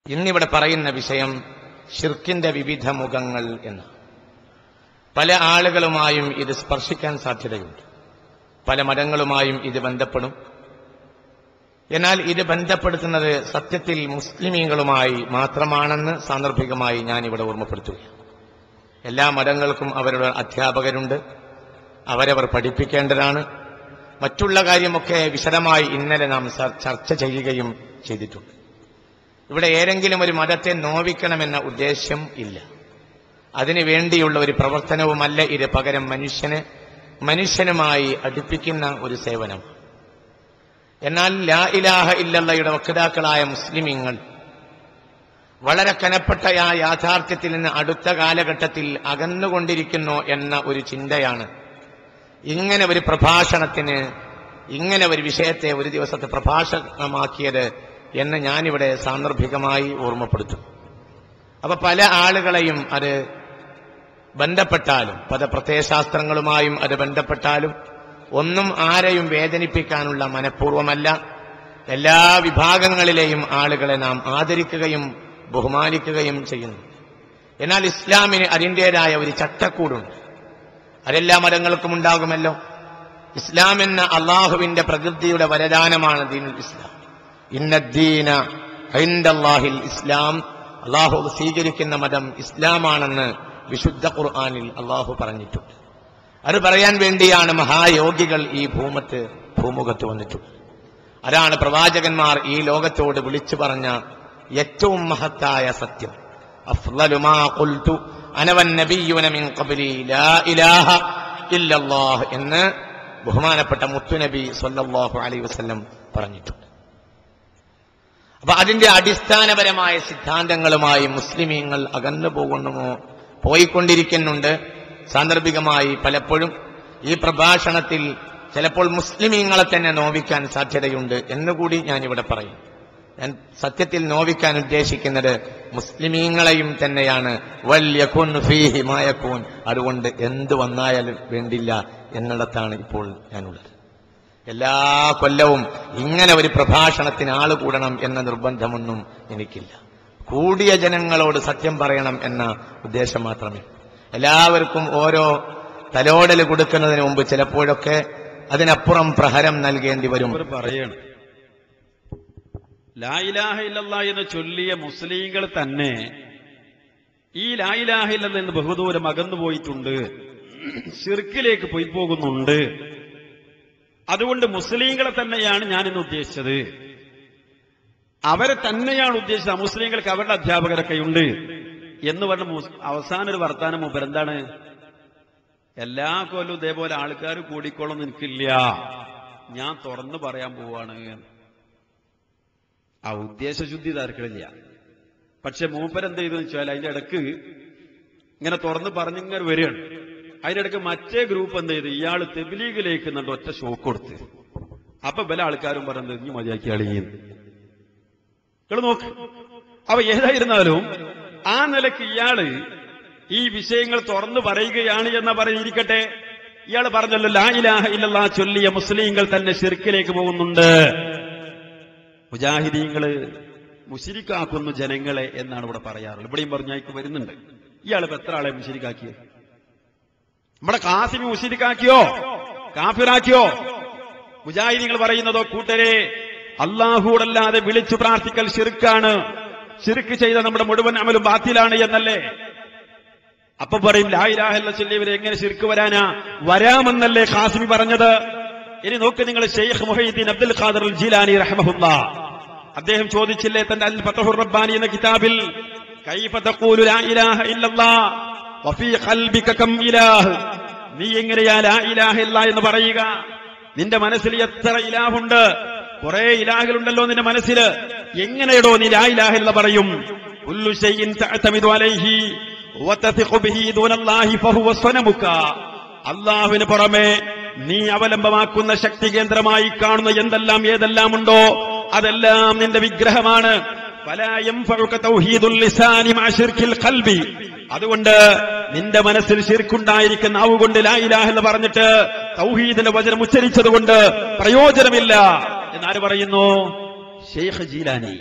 ഇന്നിവിടെ പറയുന്ന വിഷയം ഷിർക്കിന്റെ വിവിധ മുഖങ്ങൾ എന്ന് പല ആളുകളുമായും ഇത് സ്പർശിക്കാൻ സാധ്യതയുണ്ട് പല മതങ്ങളുമായും ഇത് ബന്ധപ്പെടും എന്നാൽ ഇത് ബന്ധപ്പെടുത്തുന്നത് സത്യത്തിൽ മുസ്ലിമീങ്ങളുമായി മാത്രമാണെന്ന് സാന്ദർഭികമായി ഞാൻ ഇവിടെ ഓർമ്മപ്പെടുത്തുകയാണ് എല്ലാ മതങ്ങൾക്കും അവരുടെ അധ്യാപകരുണ്ട് അവരവർ പഠിപ്പിക്കേണ്ടതാണ് മറ്റുള്ള കാര്യമൊക്കെ വിശദമായി ഇന്നലെ നാം സ- ചർച്ച ചെയ്യുകയും ചെയ്തിട്ടുണ്ട് ഇവിടെ ഏതെങ്കിലും ഒരു മതത്തെ നോവിക്കണമെന്ന ഉദ്ദേശ്യം ഇല്ല അതിനു വേണ്ടിയുള്ള ഒരു പ്രവർത്തനവുമല്ല ഇത് പകരം മനുഷ്യന് മനുഷ്യനുമായി അടുപ്പിക്കുന്ന ഒരു സേവനം എന്നാൽ ലാ ഇലാഹ ഇല്ലല്ലയുടെ വക്താക്കളായ മുസ്ലിമീങ്ങൾ വളരെ കനപ്പെട്ട ആ യാഥാർത്ഥ്യത്തിൽ നിന്ന് അടുത്ത കാലഘട്ടത്തിൽ അകന്നുകൊണ്ടിരിക്കുന്നു എന്ന ഒരു ചിന്തയാണ് ഇങ്ങനെ ഒരു പ്രഭാഷണത്തിന് ഇങ്ങനെ ഒരു വിഷയത്തെ ഒരു ദിവസത്തെ പ്രഭാഷണമാക്കിയത് എന്ന് ഞാനിവിടെ സാന്ദർഭികമായി ഓർമ്മപ്പെടുത്തും അപ്പൊ പല ആളുകളെയും അത് ബന്ധപ്പെട്ടാലും പല പ്രത്യയശാസ്ത്രങ്ങളുമായും അത് ബന്ധപ്പെട്ടാലും ഒന്നും ആരെയും വേദനിപ്പിക്കാനുള്ള മനഃപൂർവമല്ല എല്ലാ വിഭാഗങ്ങളിലെയും ആളുകളെ നാം ആദരിക്കുകയും ബഹുമാനിക്കുകയും ചെയ്യുന്നു എന്നാൽ ഇസ്ലാമിന് അതിൻ്റെതായ ഒരു ചട്ടക്കൂടുണ്ട് അതെല്ലാ മതങ്ങൾക്കും ഉണ്ടാകുമല്ലോ ഇസ്ലാം എന്ന അള്ളാഹുവിന്റെ പ്രകൃതിയുടെ വരദാനമാണ് ദീനുൽ ഇസ്ലാം ഇന്നദ്ദീന ഐന്ദല്ലാഹിൽ ഇസ്ലാം അള്ളാഹു സ്വീകരിക്കുന്ന മതം ഇസ്ലാമാണെന്ന് വിശുദ്ധ ഖുർആാനിൽ അള്ളാഹു പറഞ്ഞിട്ടുണ്ട് അത് പറയാൻ വേണ്ടിയാണ് മഹായോഗികൾ ഈ ഭൂമത്ത് ഭൂമുഖത്ത് വന്നിട്ടുള്ളത് അതാണ് പ്രവാചകന്മാർ ഈ ലോകത്തോട് വിളിച്ചു പറഞ്ഞ ഏറ്റവും മഹത്തായ സത്യം അഫ്ളലു മാ ഖുൽതു അന വന്നബിയ്യുന മിൻ ഖബ്ലി ലാ ഇലാഹ ഇല്ലല്ലാഹ് എന്ന് ബഹുമാനപ്പെട്ട മുത്തുനബി സല്ലല്ലാഹു അലൈഹി വസല്ലം പറഞ്ഞിട്ടുണ്ട് അപ്പൊ അതിന്റെ അടിസ്ഥാനപരമായ സിദ്ധാന്തങ്ങളുമായി മുസ്ലിമീങ്ങൾ അകന്നു പോകുന്നുമോ പോയിക്കൊണ്ടിരിക്കുന്നുണ്ട് സാന്ദർഭികമായി പലപ്പോഴും ഈ പ്രഭാഷണത്തിൽ ചിലപ്പോൾ മുസ്ലിമീങ്ങളെ തന്നെ നോവിക്കാൻ സാധ്യതയുണ്ട് എന്നുകൂടി ഞാനിവിടെ പറയും ഞാൻ സത്യത്തിൽ നോവിക്കാൻ ഉദ്ദേശിക്കുന്നത് മുസ്ലിമീങ്ങളെയും തന്നെയാണ് വല്യഖുൻ ഫീഹി മായക്കൂൻ അതുകൊണ്ട് എന്ത് വന്നായാലും വേണ്ടില്ല എന്നിടത്താണ് ഇപ്പോൾ ഞാനുള്ളത് എല്ലാ കൊല്ലവും ഇങ്ങനെ ഒരു പ്രഭാഷണത്തിന് ആള് കൂടണം എന്ന നിർബന്ധമൊന്നും എനിക്കില്ല കൂടിയ ജനങ്ങളോട് സത്യം പറയണം എന്ന ഉദ്ദേശം മാത്രമേ എല്ലാവർക്കും ഓരോ തലോടൽ കൊടുക്കുന്നതിന് മുമ്പ് ചിലപ്പോഴൊക്കെ അതിനപ്പുറം പ്രഹരം നൽകേണ്ടി വരും അവർ പറയാണ് ലായിലാഹ ഇല്ലല്ല എന്ന് ചൊല്ലിയ മുസ്ലിങ്ങൾ തന്നെ ഈ ലായിലാഹ ഇല്ലല്ല എന്ന് ബഹുദൂരം അകന്നു പോയിട്ടുണ്ട് ഷിർക്കിലേക്ക് പോയി പോകുന്നുണ്ട് അതുകൊണ്ട് മുസ്ലിങ്ങളെ തന്നെയാണ് ഞാൻ ഇന്ന് ഉദ്ദേശിച്ചത് അവരെ തന്നെയാണ് ഉദ്ദേശിച്ചത് മുസ്ലിങ്ങൾക്ക് അവരുടെ അധ്യാപകരൊക്കെ ഉണ്ട് എന്ന് പറഞ്ഞ മുസ്- അവസാന ഒരു വർത്താനം മുമ്പ് എന്താണ് എല്ലാ കൊല്ലവും ഇതേപോലെ ആൾക്കാർ കൂടിക്കോളൊന്നും എനിക്കില്ല ഞാൻ തുറന്നു പറയാൻ പോവാണ് എന്ന്. ആ ഉദ്ദേശശുദ്ധി തർക്കമില്ല പക്ഷെ മൂപ്പരെന്ത് ചെയ്തു വെച്ചാൽ അതിന്റെ ഇടക്ക് ഇങ്ങനെ തുറന്ന് പറഞ്ഞിങ്ങനെ വരികയാണ് അതിന്റെ ഇടക്ക് മറ്റേ ഗ്രൂപ്പ് എന്ത് ചെയ്തു ഇയാൾ തെബിലീഗിലേക്ക് എന്നിട്ട് ഒറ്റ ഷോക്ക് കൊടുത്ത് അപ്പൊ പല ആൾക്കാരും പറയുന്നത് നീ മതിയാക്കി അളിയുന്നു നിങ്ങൾ നോക്ക് അപ്പൊ ഏതായിരുന്നാലും ആ നിലക്ക് ഇയാള് ഈ വിഷയങ്ങൾ തുറന്നു പറയുകയാണ് എന്ന പറഞ്ഞിരിക്കട്ടെ ഇയാൾ പറഞ്ഞല്ലോ ലാ ഇലാഹ ഇല്ലല്ലാ ചൊല്ലിയ മുസ്ലിങ്ങൾ തന്നെ ഷിർക്കിലേക്ക് പോകുന്നുണ്ട് മുജാഹിദീങ്ങള് മുഷിരിക്കാക്കുന്നു ജനങ്ങളെ എന്നാണ് ഇവിടെ പറയാറുള്ളത് ഇവിടെയും പറഞ്ഞായിക്ക് വരുന്നുണ്ട് ഇയാൾ ഇപ്പൊ എത്ര ആളെ മുഷിരിക്കാക്കിയത് നമ്മുടെ കാസിമി മുഷിരിക്കാക്കിയോ കാഫിറാക്കിയോ മുജാഹിദീങ്ങൾ പറയുന്നതോ കൂട്ടരെ അള്ളാഹുടല്ലാതെ വിളിച്ചു പ്രാർത്ഥിക്കൽ ഷിർക്കാണ് ഷിർക്ക് ചെയ്ത നമ്മുടെ മുഴുവൻ അമലും ബാത്തിലാണ് എന്നല്ലേ അപ്പൊ പറയും ലായിലാഹല്ല ചൊല്ലിയവരെ എങ്ങനെ ശിർക്ക് വരാനാ വരാമെന്നല്ലേ ഖാസിമി പറഞ്ഞത് ഇനി നോക്ക് നിങ്ങൾ ഷെയ്ഖ് മുഹീദ്ദീൻ അബ്ദുൽ ഖാദർ അൽ ജീലാനി റഹ്മഹുല്ല അദ്ദേഹം ചോദിച്ചില്ലേ തന്റെ അൽ ഫതഹുർ റബ്ബാനി എന്ന കിതാബിൽ കൈഫ തഖൂലു ലാ ഇലാഹ ഇല്ലല്ലാ വഫീ ഖൽബിക കം ഇലാഹ് നീ എങ്ങനെയാ ലാ ഇലാഹ ഇല്ല എന്ന് പറയുക നിന്റെ മനസ്സിൽ എത്ര ഇലാഹുണ്ട് കുറെ ഇലാഹുകളുണ്ടല്ലോ നിന്റെ മനസ്സിൽ എങ്ങനെയടോ നീ ലാ ഇലാഹ ഇല്ല പറയും കുല്ലു ശൈഇൻ തഅതമിദു അലൈഹി വതഥിഖു ബിഹി ദൂനല്ലാഹി ഫഹുവ സ്വനമുക അള്ളാഹുവിന് പുറമെ നീ അവലംബമാക്കുന്ന ശക്തി കേന്ദ്രമായി കാണുന്ന എന്തെല്ലാം ഏതെല്ലാം ഉണ്ടോ അതെല്ലാം നിന്റെ വിഗ്രഹമാണ് ഫലാ യൻഫഉക തൗഹീദുൽ ലിസാനി മഅ ശിർക്കിൽ ഖൽബി അതുകൊണ്ട് നിന്റെ മനസ്സിൽ ശിർക്കുണ്ടായിരിക്കുന്ന നാവ് കൊണ്ട് ലാ ഇലാഹ എന്ന് പറഞ്ഞിട്ട് തൗഹീദിന്റെ വചനം ഉച്ചരിച്ചതുകൊണ്ട് പ്രയോജനമില്ല എന്നാര് പറയുന്നു ഷെയ്ഖ് ജീലാനി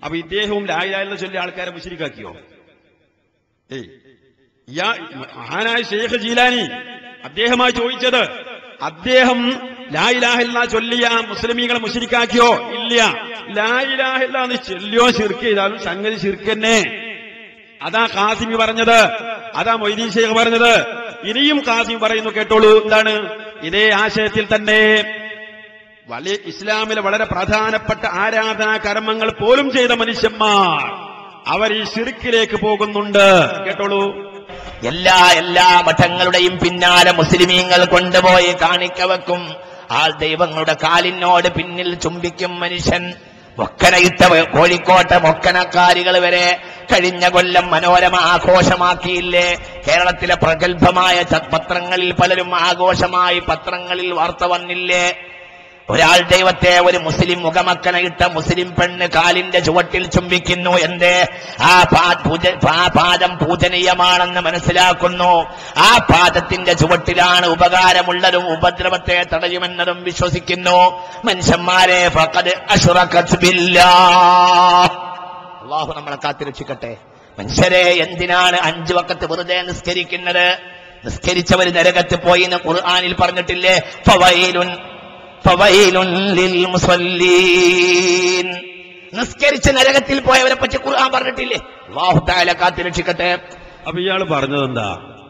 അപ്പൊ ഇദ്ദേഹവും ലായിലായെന്ന് ചൊല്ലി ആൾക്കാരെ മുശരിക്കാക്കിയോ ഏയ് ഇയാ മഹാനായ ഷെയ്ഖ് ജീലാനി അദ്ദേഹമായി ചോദിച്ചത് അദ്ദേഹം ലായിലാഹില്ല ചൊല്ലിയ മുസ്ലിമീങ്ങളെ മുശരിക്കാക്കിയോ ഇല്ല ലായിലാഹില്ല എന്ന് ചൊല്ലിയോ ശിർക്ക് ചെയ്താലും സംഗതി ശിർക്കന്നെ അതാ കാസിമി പറഞ്ഞത് അതാ മൊയ്തീൻ ഷെയ്ഖ് പറഞ്ഞത് ഇനിയും കാസിമി പറയുന്നു കേട്ടോളൂ എന്താണ് ഇതേ ആശയത്തിൽ തന്നെ വലിയ ഇസ്ലാമിലെ വളരെ പ്രധാനപ്പെട്ട ആരാധനാ കർമ്മങ്ങൾ പോലും ചെയ്ത മനുഷ്യന്മാർ അവർ ഈ ശിർക്കിലേക്ക് പോകുന്നുണ്ട് കേട്ടോളൂ എല്ലാ എല്ലാ മഠങ്ങളുടെയും പിന്നാലെ മുസ്ലിമീങ്ങൾ കൊണ്ടുപോയി കാണിക്ക വെക്കും ആ ദൈവങ്ങളുടെ കാലിനോട് പിന്നിൽ ചുംബിക്കും മനുഷ്യൻ മൊക്കനയിട്ട കോഴിക്കോട്ടെ മൊക്കനക്കാരികൾ വരെ കഴിഞ്ഞ കൊല്ലം മനോരമ ആഘോഷമാക്കിയില്ലേ കേരളത്തിലെ പ്രഗത്ഭമായ ച- പത്രങ്ങളിൽ പലരും ആഘോഷമായി പത്രങ്ങളിൽ വാർത്ത വന്നില്ലേ ഒരാൾ ദൈവത്തെ ഒരു മുസ്ലിം മുഖമക്കനയിട്ട മുസ്ലിം പെണ്ണ് കാലിന്റെ ചുവട്ടിൽ ചുംബിക്കുന്നു എന്തേ ആ പാ- പൂജ- ആ പാദം പൂജനീയമാണെന്ന് മനസ്സിലാക്കുന്നു ആ പാദത്തിന്റെ ചുവട്ടിലാണ് ഉപകാരമുള്ളതും ഉപദ്രവത്തെ തടയുമെന്നതും വിശ്വസിക്കുന്നു മനുഷ്യന്മാരെ ഫഖദ് അശ്റകത് ബില്ലാഹ്. അള്ളാഹു നമ്മളെ കാത്തിരക്ഷിക്കട്ടെ മനുഷ്യരെ എന്തിനാണ് അഞ്ചു വക്കത്ത് വെറുതെ നിസ്കരിക്കുന്നത് നിസ്കരിച്ചവർ നരകത്ത് പോയി എന്ന് ഖുർആാനിൽ പറഞ്ഞിട്ടില്ലേ ഫവൈലുൻ ഫവൈലുൻ ലിൽ മുസല്ലീൻ നിസ്കരിച്ച് നരകത്തിൽ പോയവരെ പറ്റി ഖുർആൻ പറഞ്ഞിട്ടില്ലേ അള്ളാഹു താല കാത്തിരക്ഷിക്കട്ടെ അപ്പൊ ഇയാൾ പറഞ്ഞത് എന്താ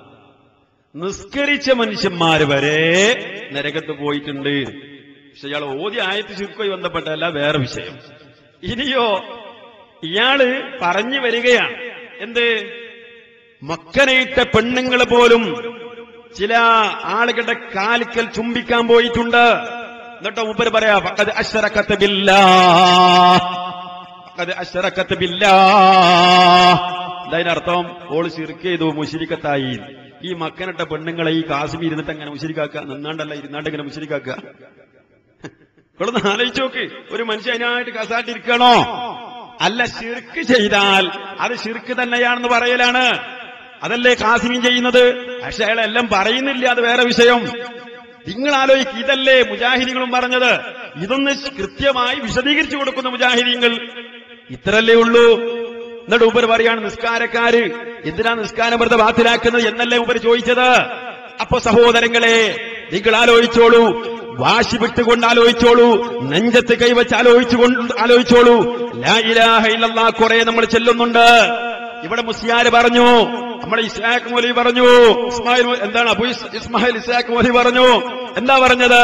നിസ്കരിച്ച മനുഷ്യന്മാര് വരെ നരകത്ത് പോയിട്ടുണ്ട് പക്ഷെ ഇയാൾ ഓതി ആയത്ത് ചുരുക്കമായി ബന്ധപ്പെട്ടല്ല വേറെ വിഷയം ഇനിയോ ഇയാള് പറഞ്ഞു വരികയാണ് എന്ത് മക്കനയിട്ട പെണ്ണുങ്ങൾ പോലും ചില ആളുകളുടെ കാലിക്കൽ ചുംബിക്കാൻ പോയിട്ടുണ്ട് എന്നിട്ട് മൂപ്പര് പറയാ ഫഖദ് അശ്റകത്ത് ബില്ലാഹ് ഫഖദ് അശ്റകത്ത് ബില്ലാഹ് അതിനർത്ഥം ഓള് ശിർക്ക് ചെയ്തു മുഷിരിക്കത്തായി ഈ മക്കനിട്ട പെണ്ണുങ്ങളെ ഈ കാശ്മീർ ഇരുന്നിട്ട് അങ്ങനെ മുഷിരിക്കാക്കുക നിന്നാണ്ടല്ല ഇരുന്നാണ്ട് ഇങ്ങനെ മുഷിരിക്കാക്കുക ഇവിടുന്ന് ആലോചിച്ച് നോക്ക് ഒരു മനുഷ്യൻ അതിനായിട്ട് കസാട്ടിരിക്കണോ അല്ല ശിർക്ക് ചെയ്താൽ അത് ശിർക്ക് തന്നെയാണെന്ന് പറയലാണ് അതല്ലേ കാസിമീൻ ചെയ്യുന്നത് പക്ഷെ അയാളെല്ലാം പറയുന്നില്ല അത് വേറെ വിഷയം നിങ്ങൾ ആലോചിക്ക് ഇതല്ലേ മുജാഹിദികളും പറഞ്ഞത് ഇതൊന്ന് കൃത്യമായി വിശദീകരിച്ചു കൊടുക്കുന്ന മുജാഹിദീങ്ങൾ ഇത്രല്ലേ ഉള്ളൂ എന്നിട്ട് ഉപര് പറയാണ് നിസ്കാരക്കാര് എന്തിനാ നിസ്കാരം വെറുതെ ബാത്തിലാക്കുന്നത് എന്നല്ലേ ഉപര് ചോദിച്ചത് അപ്പൊ സഹോദരങ്ങളെ നിങ്ങൾ ആലോചിച്ചോളൂ വാശി വിട്ടുകൊണ്ട് ആലോചിച്ചോളൂ നെഞ്ചത്ത് കൈവച്ച് ആലോചിച്ചുകൊണ്ട് ആലോചിച്ചോളൂ ലാ ഇലാഹ ഇല്ലല്ലാ കുറെ നമ്മൾ ചെല്ലുന്നുണ്ട് ഇവിടെ മുസ്ലിയാര് പറഞ്ഞു നമ്മുടെ ഇസ്ലാഖ് മൗലി പറഞ്ഞു ഇസ്മായിൽ മൗ- എന്താണ് അബു ഇസ്- ഇസ്മായിൽ ഇസ്ലാഖ് മൗലി പറഞ്ഞു എന്താ പറഞ്ഞത്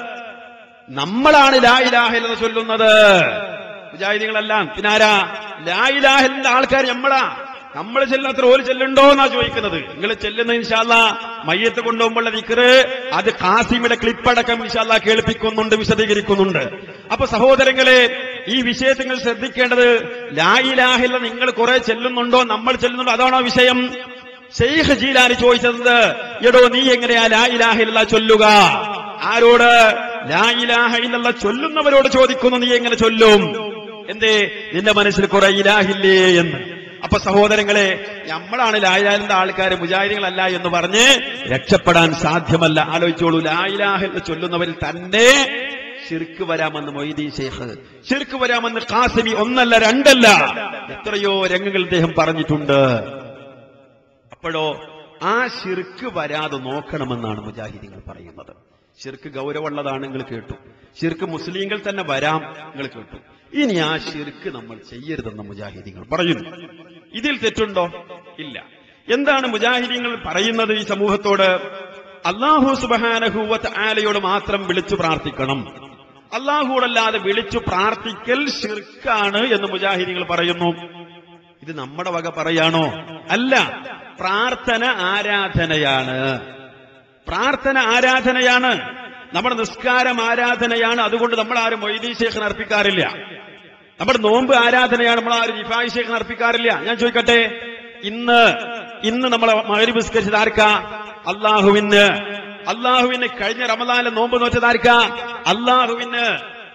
നമ്മളാണ് ലാ ഇലാഹ ഇല്ലെന്ന് ചൊല്ലുന്നത് മുജാഹിദികളെല്ലാം പിന്നെ ആരാ ലാ ഇലാഹിന്റെ ആൾക്കാർ നമ്മളാ നമ്മൾ ചെല്ലുന്നത്ര ഓര് ചെല്ലുണ്ടോ എന്നാ ചോദിക്കുന്നത് നിങ്ങൾ ചെല്ലുന്ന ഇൻഷാല്ല മയ്യത്ത് കൊണ്ടുപോകുമ്പോഴുള്ള ദിക്കറ് അത് കാസിമിയുടെ ക്ലിപ്പടക്കം ഇൻഷാല്ല കേൾപ്പിക്കുന്നുണ്ട് വിശദീകരിക്കുന്നുണ്ട് അപ്പൊ സഹോദരങ്ങളെ ഈ വിഷയത്തിൽ നിങ്ങൾ ശ്രദ്ധിക്കേണ്ടത് ലാ ഇലാഹില്ല നിങ്ങൾ കുറെ ചെല്ലുന്നുണ്ടോ നമ്മൾ ചെല്ലുന്നുണ്ടോ അതാണോ വിഷയം ഷെയ്ഖ് ജീലാനി ചോദിച്ചത് എടോ നീ എങ്ങനെയാ ലാ ഇലാഹ ഇല്ല ചൊല്ലുക ആരോട് ലാ ഇലാഹ ഇല്ലല്ല ചൊല്ലുന്നവരോട് ചോദിക്കുന്നു നീ എങ്ങനെ ചൊല്ലും എന്തേ നിന്റെ മനസ്സിൽ കുറെ ഇലാഹില്ലേ എന്ന് അപ്പൊ സഹോദരങ്ങളെ നമ്മളാണ് ലായിലാഹിന്റെ ആൾക്കാർ മുജാഹിദികളല്ല എന്ന് പറഞ്ഞ് രക്ഷപ്പെടാൻ സാധ്യമല്ല ആലോചിച്ചോളൂ ലായിലാഹ എന്ന് ചൊല്ലുന്നവരിൽ തന്നെ ഷിർക്ക് വരാമെന്ന് മൊയ്തീൻ ഷെയ്ഖ് ഷിർക്ക് വരാമെന്ന് കാസിമി ഒന്നല്ല രണ്ടല്ല എത്രയോ രംഗങ്ങൾ ഇദ്ദേഹം പറഞ്ഞിട്ടുണ്ട് അപ്പോഴോ ആ ഷിർക്ക് വരാതെ നോക്കണമെന്നാണ് മുജാഹിദിങ്ങൾ പറയുന്നത് ഷിർക്ക് ഗൗരവമുള്ളതാണ് നിങ്ങൾ കേട്ടു ഷിർക്ക് മുസ്ലിങ്ങൾ തന്നെ വരാം നിങ്ങൾ കേട്ടു ഇനി ആ ഷിർക്ക് നമ്മൾ ചെയ്യരുതെന്ന് മുജാഹിദിങ്ങൾ പറയുന്നു ഇതിൽ തെറ്റുണ്ടോ ഇല്ല എന്താണ് മുജാഹിദിങ്ങൾ പറയുന്നത് ഈ സമൂഹത്തോട് അള്ളാഹു സുബാനഹൂവത്ത് ആലയോട് മാത്രം വിളിച്ചു പ്രാർത്ഥിക്കണം അള്ളാഹുവോടല്ലാതെ വിളിച്ചു പ്രാർത്ഥിക്കൽ ഷിർക്കാണ് എന്ന് മുജാഹിദികൾ പറയുന്നു ഇത് നമ്മുടെ വക പറയാണോ അല്ല പ്രാർത്ഥന ആരാധനയാണ് പ്രാർത്ഥന ആരാധനയാണ് നമ്മുടെ നിസ്കാരം ആരാധനയാണ് അതുകൊണ്ട് നമ്മൾ ആരും മൊയ്തീ ശേഖൻ അർപ്പിക്കാറില്ല നമ്മുടെ നോമ്പ് ആരാധനയാണ് നമ്മൾ ആരും റിഫായി ശേഖൻ അർപ്പിക്കാറില്ല ഞാൻ ചോദിക്കട്ടെ ഇന്ന് ഇന്ന് നമ്മളെ മകരി നിസ്കരിച്ചത് ആർക്കാ അള്ളാഹുവിന് അള്ളാഹുവിന് കഴിഞ്ഞ റമദാനിലെ നോമ്പ് നോറ്റത് ആർക്കാ അള്ളാഹുവിന്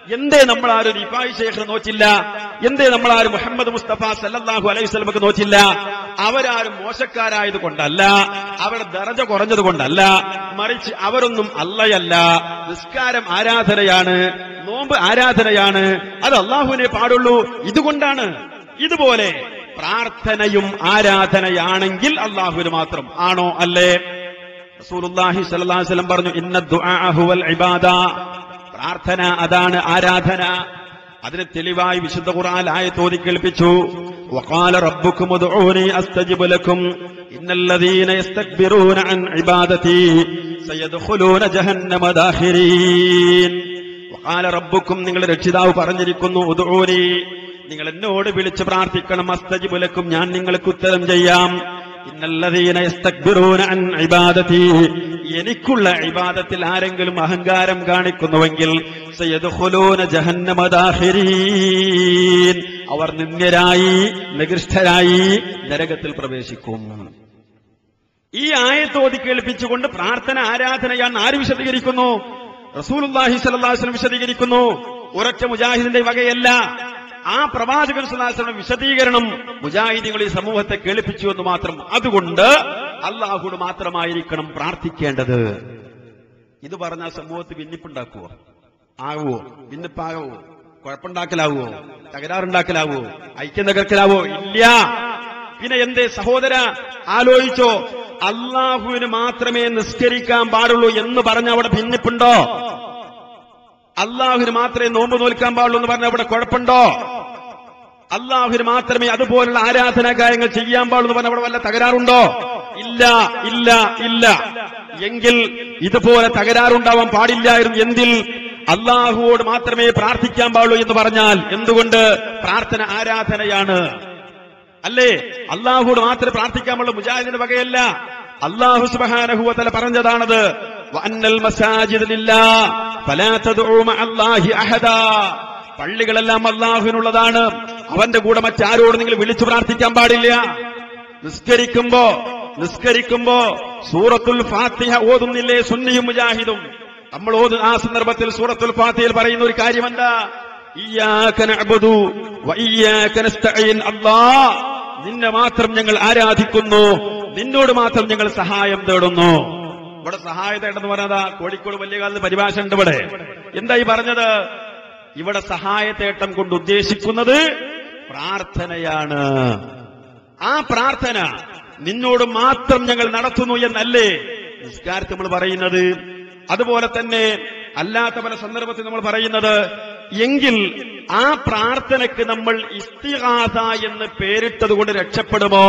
എന്തേ നമ്മൾ ആരും റിഫായി ശേഖർ നോറ്റില്ല എന്തേ നമ്മൾ ആരും മുഹമ്മദ് മുസ്തഫ സല്ലല്ലാഹു അലൈഹി സ്വലമക്ക് നോറ്റില്ല അവരാരും മോശക്കാരായത് കൊണ്ടല്ല അവരുടെ ദറജ കുറഞ്ഞത് കൊണ്ടല്ല മറിച്ച് അവരൊന്നും അല്ലയല്ല നിസ്കാരം ആരാധനയാണ് നോമ്പ് ആരാധനയാണ് അത് അള്ളാഹുവിനെ പാടുള്ളൂ ഇതുകൊണ്ടാണ് ഇതുപോലെ പ്രാർത്ഥനയും ആരാധനയാണെങ്കിൽ അള്ളാഹുവിന് മാത്രം ആണോ അല്ലേ റസൂലുള്ളാഹി സ്വല്ലല്ലാഹു അലൈഹി വസല്ലം പറഞ്ഞു ഇന്ന ദുആ ഹുവൽ ഇബാദ പ്രാർത്ഥന അതാണ് ആരാധന അതിന് തെളിവായി വിശുദ്ധ ഖുർആൻ ആയത്ത് ഓതി കേൾപ്പിച്ചു وقال ربكم ادعوني استجب لكم ان الذين يستكبرون عن عبادتي سيدخلون جهنم داخرين وقال ربكم നിങ്ങളുടെ രക്ഷിതാവ് പറഞ്ഞിരിക്കുന്നു ഉദ്ഊനി നിങ്ങൾ എന്നോട് വിളിച്ച് പ്രാർത്ഥിക്കണം അസ്തജിബുലക്കും ഞാൻ നിങ്ങൾക്ക് ഉത്തരം ചെയ്യാം ഇന്നല്ലതീന യസ്തക്ബിറൂന അൻ ഇബാദതി എനിക്കുള്ള ഇബാദത്തിൽ ആരെങ്കിലും അഹങ്കാരം കാണിക്കുന്നുവെങ്കിൽ സയദ്ഖുലൂന ജഹന്നമ ദാഖിരീൻ അവർ നിന്ദ്യരായി നികൃഷ്ടരായി നരകത്തിൽ പ്രവേശിക്കും ഈ ആയത്ത് ഓതി കേൾപ്പിച്ചുകൊണ്ട് പ്രാർത്ഥന ആരാധനയാണ് ആര് വിശദീകരിക്കുന്നു റസൂലുള്ളാഹി സ്വല്ലല്ലാഹു അലൈഹി വസല്ലം വിശദീകരിക്കുന്നു ഒരൊറ്റ മുജാഹിദിന്റെ വകയല്ല ആ പ്രവാചകൻ സുല്ലാസ്ലം വിശദീകരണം മുജാഹിദികൾ ഈ സമൂഹത്തെ കേൾപ്പിച്ചു എന്ന് മാത്രം അതുകൊണ്ട് അള്ളാഹുട് മാത്രമായിരിക്കണം പ്രാർത്ഥിക്കേണ്ടത് ഇത് പറഞ്ഞ സമൂഹത്ത് ഭിന്നിപ്പുണ്ടാക്കുവോ ആകുവോ ഭിന്നിപ്പാകുവോ കുഴപ്പമുണ്ടാക്കലാവോ തകരാറുണ്ടാക്കലാവോ ഐക്യം തകർക്കലാവോ ഇല്ല പിന്നെ എന്തേ സഹോദര ആലോചിച്ചോ അള്ളാഹുവിന് മാത്രമേ നിസ്കരിക്കാൻ പാടുള്ളൂ എന്ന് പറഞ്ഞ അവിടെ ഭിന്നിപ്പുണ്ടോ അള്ളാഹുവിന് മാത്രമേ നോമ്പ് നോൽക്കാൻ പാടുള്ളൂ എന്ന് പറഞ്ഞ അവിടെ കുഴപ്പമുണ്ടോ അള്ളാഹുവിന് മാത്രമേ അതുപോലുള്ള ആരാധനാ കാര്യങ്ങൾ ചെയ്യാൻ പാടുള്ളൂ എന്ന് പറഞ്ഞ അവിടെ വല്ല തകരാറുണ്ടോ ഇല്ല ഇല്ല ഇല്ല എങ്കിൽ ഇതുപോലെ തകരാറുണ്ടാവാൻ പാടില്ലായിരുന്നു എന്തിൽ അള്ളാഹുവോട് മാത്രമേ പ്രാർത്ഥിക്കാൻ പാടുള്ളൂ എന്ന് പറഞ്ഞാൽ എന്തുകൊണ്ട് പ്രാർത്ഥന ആരാധനയാണ് അല്ലേ അള്ളാഹുവോട് മാത്രമേ പ്രാർത്ഥിക്കാൻ പാടുള്ളൂ മുജാഹിദിന്റെ വകയല്ല അള്ളാഹു സുബഹാനഹുവതല പറഞ്ഞതാണത് വഅന്നൽ മസാജിദ് ലില്ലാഹ് ഫലാ തദ്ഉ മഅല്ലാഹി അഹദാ പള്ളികളെല്ലാം അള്ളാഹുവിനുള്ളതാണ് അവന്റെ കൂടെ മറ്റാരോട് നിങ്ങൾ വിളിച്ചു പ്രാർത്ഥിക്കാൻ പാടില്ല നിസ്കരിക്കുമ്പോ നിസ്കരിക്കുമ്പോ സൂറത്തുൽ ഫാത്തിഹ ഓതുന്നില്ലേ സുന്നിയും മുജാഹിദും നമ്മൾ ഓത് ആ സന്ദർഭത്തിൽ സൂറത്തുൽ ഫാത്തിഹയിൽ പറയുന്ന ഒരു കാര്യം എന്താ ഇയ്യാക നഅ്ബുദു വ ഇയ്യാക നസ്തഈൻ അല്ലാഹ് നിന്നെ മാത്രം ഞങ്ങൾ ആരാധിക്കുന്നു നിന്നോട് മാത്രം ഞങ്ങൾ സഹായം തേടുന്നു ഇവിടെ സഹായം തേടുന്നു പറഞ്ഞതാ കോഴിക്കോട് വലിയ കാലത്ത് പരിഭാഷ ഉണ്ട് ഇവിടെ എന്താ ഈ പറഞ്ഞത് ഇവിടെ സഹായത്തേട്ടം കൊണ്ട് ഉദ്ദേശിക്കുന്നത് പ്രാർത്ഥനയാണ് ആ പ്രാർത്ഥന നിന്നോട് മാത്രം ഞങ്ങൾ നടത്തുന്നു എന്നല്ലേ നിസ്കാരത്തിൽ നമ്മൾ പറയുന്നത് അതുപോലെ തന്നെ അല്ലാത്ത പല സന്ദർഭത്തിൽ നമ്മൾ പറയുന്നത് എങ്കിൽ ആ പ്രാർത്ഥനയ്ക്ക് നമ്മൾ ഇസ്തിഹാസ എന്ന് പേരിട്ടത് കൊണ്ട് രക്ഷപ്പെടുമോ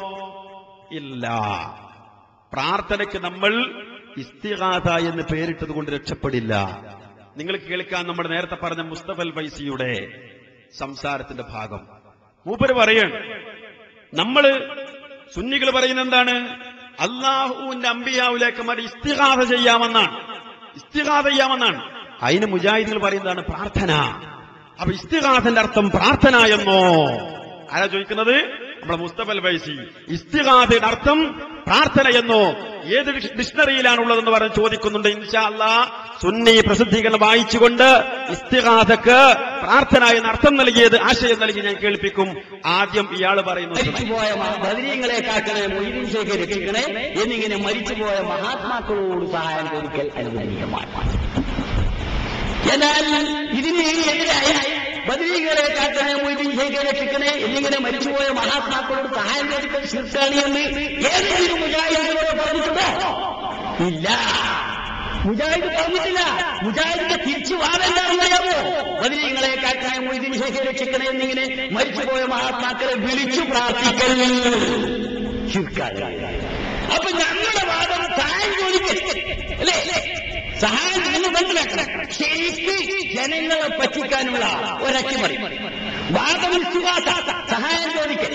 ഇല്ല പ്രാർത്ഥനയ്ക്ക് നമ്മൾ ഇസ്തിഹാസ എന്ന് പേരിട്ടത് കൊണ്ട് രക്ഷപ്പെടില്ല നിങ്ങൾ കേൾക്കാൻ നമ്മൾ നേരത്തെ പറഞ്ഞ മുസ്തഫൽ ഫൈസിയുടെ സംസാരത്തിന്റെ ഭാഗം മൂപ്പര് പറയാണ് നമ്മള് സുന്നികൾ പറയുന്ന എന്താണ് അള്ളാഹുവിന്റെ അമ്പിയാവിലേക്ക് മതി ഇസ്തിഹാസ ചെയ്യാമെന്നാണ് ഇസ്തിഹാസ ചെയ്യാമെന്നാണ് അതിന് മുജാഹിദുകൾ പറയുന്നതാണ് പ്രാർത്ഥന അപ്പൊ ഇസ്തിഹാസന്റെ അർത്ഥം പ്രാർത്ഥന എന്നോ ആരാ ചോദിക്കുന്നത് നമ്മുടെ മുസ്തഫൽ ഫൈസി ഇസ്തിഹാസയുടെ അർത്ഥം പ്രാർത്ഥന എന്നോ ഏത് ഡിക്ഷ- ഡിക്ഷണറിയിലാണുള്ളതെന്ന് പറഞ്ഞ് ചോദിക്കുന്നുണ്ട് ഇൻഷാ അല്ലാ സുന്നി പ്രസിദ്ധീകരണം വായിച്ചുകൊണ്ട് ഇസ്തിഹാസക്ക് പ്രാർത്ഥന എന്ന അർത്ഥം നൽകിയത് ആശയം നൽകി ഞാൻ കേൾപ്പിക്കും ആദ്യം ഇയാൾ പറയുന്നു മരിച്ചുപോയ ബദരീങ്ങളെ കാക്കണേ മൊയ്തീൻ ശേഖർ രക്ഷിക്കണേ എന്നിങ്ങനെ മരിച്ചുപോയ മഹാത്മാക്കളോട് സഹായം ചോദിക്കൽ അനുവദനീയമാണ് എന്നാൽ ഇതിന് എതിരായി ബദരീകളെ കാക്കണേ മൊയ്തീൻ ശേഖർ രക്ഷിക്കണേ എന്നിങ്ങനെ മരിച്ചുപോയ മഹാത്മാക്കളോട് സഹായം ചോദിക്കൽ ശിർക്കാണി എന്ന് ഏതെങ്കിലും മുജാഹിദിനോട് പറഞ്ഞിട്ടുണ്ടോ ഇല്ല മുജാഹിദ് പറഞ്ഞിട്ടില്ല മുജാഹിദിന്റെ തിരിച്ചു വാദെന്താണെന്ന് അറിയാമോ ബദരീങ്ങളെ കാക്കണേ മൊയ്തീൻ ശേഖർ രക്ഷിക്കണേ എന്നിങ്ങനെ മരിച്ചുപോയ മഹാത്മാക്കളെ വിളിച്ചു പ്രാർത്ഥിക്കൽ ശിർക്കാണ് അപ്പൊ ഞങ്ങളുടെ വാദം സഹായം ചോദിക്കൽ അല്ലേ സഹായം നിങ്ങൾ മനസ്സിലാക്കണം ശരിക്ക് ജനങ്ങളെ പറ്റിക്കാനുള്ള ഒരട്ടിമറി വാദം വിശ്വാസ സഹായം ചോദിക്കൽ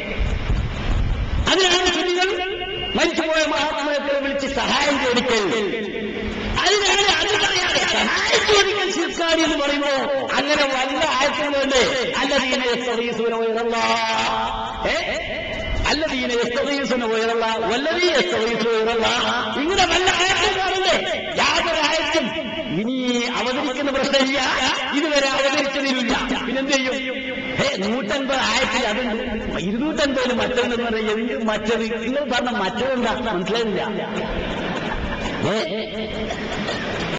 അതിനാണ് കുട്ടികൾ മരിച്ചുപോയ മഹാത്മാക്കളെ വിളിച്ച് സഹായം ചോദിക്കൽ അതിനാണ് അത് പറയാതെ സഹായം ചോദിക്കൽ ശിർക്കാരി എന്ന് പറയുമ്പോ അങ്ങനെ വല്ല ആയത്തുകളുണ്ട് അല്ലതീന യസ്തഗീസുന വയറല്ല ഏ അല്ലതീന യസ്തഗീസുന വയറല്ല വല്ലതീ യസ്തഗീസുന വയറല്ല ഇങ്ങനെ വല്ല ആയത്തുകളുണ്ട് യാതൊരു ആയത്തും ഇനി അവതരിക്കുന്ന അവതരിപ്പിക്കുന്ന പ്രശ്നമില്ല ഇതുവരെ അവതരിച്ചതിലില്ല പിന്നെന്ത് ചെയ്യും ഏ നൂറ്റൻപത് ആയിരത്തിൽ അതുണ്ട് ഇരുന്നൂറ്റൻപതിൽ മറ്റൊന്നെന്ന് പറയുന്നത് മറ്റത് നിങ്ങൾ പറഞ്ഞ മറ്റതെന്താ മനസ്സിലായില്ല ഏ